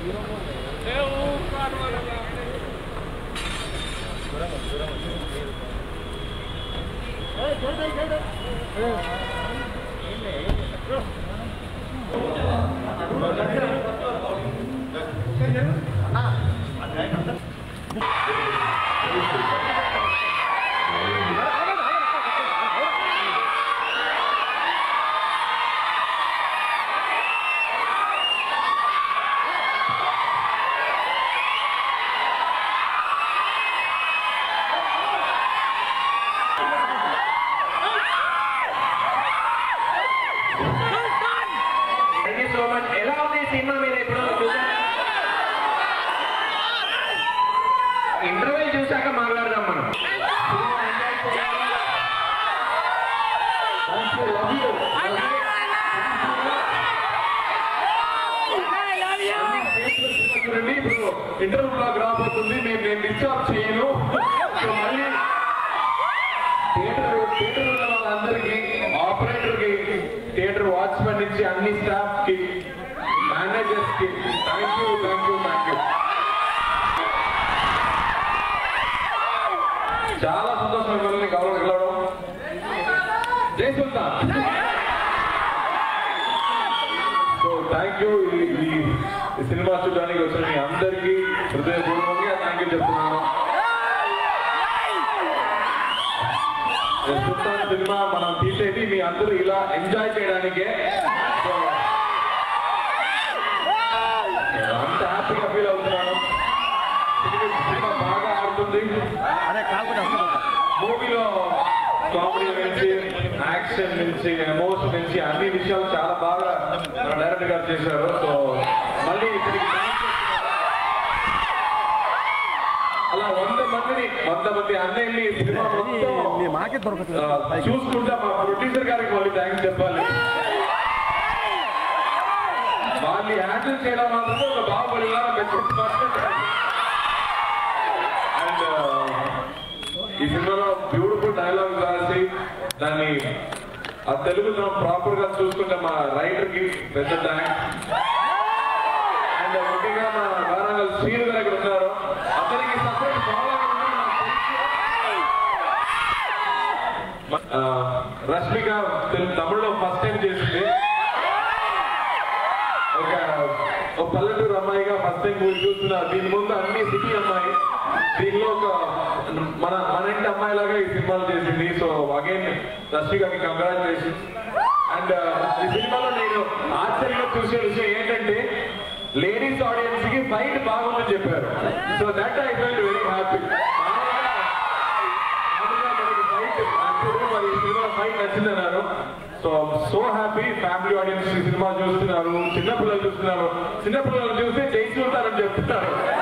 thank you so much ఎలా ఉంది ఈ సినిమా మీరు ఎప్పుడు చూసారా ఇంటర్వ్యూ చూసాక మాట్లాడదాం మనం చూడండి ఇప్పుడు ఇంటర్వ్యూ బ్లాగ్ రాబోతుంది నేను నేను డిస్టర్బ్ చేయను సో మళ్ళీ థియేటర్ థియేటర్ ఉన్న వాళ్ళందరికీ ఆపరేటర్ కి థియేటర్ వాచ్మెన్ నుంచి అన్ని స్టాఫ్ కి మేనేజర్స్ కి thank you thank you thank you చాలా సంతోషం మిమ్మల్ని గౌరవం గెలవడం జై సుల్తాన్ సో థ్యాంక్ యూ ఈ సినిమా చూడడానికి వచ్చిన మీ అందరికీ హృదయపూర్వకంగా థ్యాంక్ యూ చెప్తున్నాను సుల్తాన్ సినిమా మనం తీసేది మీ అందరూ ఇలా ఎంజాయ్ చేయడానికే సో, నేను అంత హ్యాపీగా ఫీల్ అవుతున్నాను సినిమా బాగా ఆడుతుంది మూవీలో కామెడీ నుంచి యాక్షన్ నుంచి ఎమోషన్ నుంచి అన్ని విషయాలు చాలా బాగా మన డైరెక్టర్ గారు చేశారు సో మళ్ళీ ఇక్కడికి అలా వంద మందిని వంద మంది అన్నయ్యని ఈ సినిమా మొత్తం మాకే దొరకట్లేదు ఆ, చూసుకుంటా మా ప్రొడ్యూసర్ గారికి మళ్ళీ థ్యాంక్స్ చెప్పాలి వాళ్ళు హ్యాండిల్ చేయడం మాత్రం ఒక బాహుబలి అండ్ ఈ సినిమాలో బ్యూటిఫుల్ డైలాగ్ రాసి దాన్ని ఆ తెలుగులో ప్రాపర్ గా చూసుకుంటే మా రైటర్ కి పెద్ద థ్యాంక్స్ అండ్ ముఖ్యంగా మా వారంగల్ శ్రీను గారు ఇక్కడ ఉన్నారు అతనికి సపరేట్ రష్మిక తెలుగు తమిళలో ఫస్ట్ టైం చేసింది ఒక ఒక పల్లెటూరు అమ్మాయిగా ఫస్ట్ టైం మూవీ చూస్తున్నా దీని ముందు అన్ని సిటీ అమ్మాయి దీనిలో ఒక మన మన ఇంటి అమ్మాయి లాగా ఈ సినిమాలు చేసింది సో అగైన్ రష్మికకి కంగ్రాచులేషన్ అండ్ ఈ సినిమాలో నేను ఆశ్చర్యంగా చూసే విషయం ఏంటంటే లేడీస్ ఆడియన్స్ కి ఫైట్ బాగుందని చెప్పారు so that I felt very happy మరి ఈ సినిమా ఫైట్ నచ్చిందన్నారు so so happy family audience ఈ సినిమా చూస్తున్నారు చిన్నపిల్లలు చూస్తున్నారు చిన్నపిల్లలు చూస్తే జై చూస్తారని చెప్తున్నారు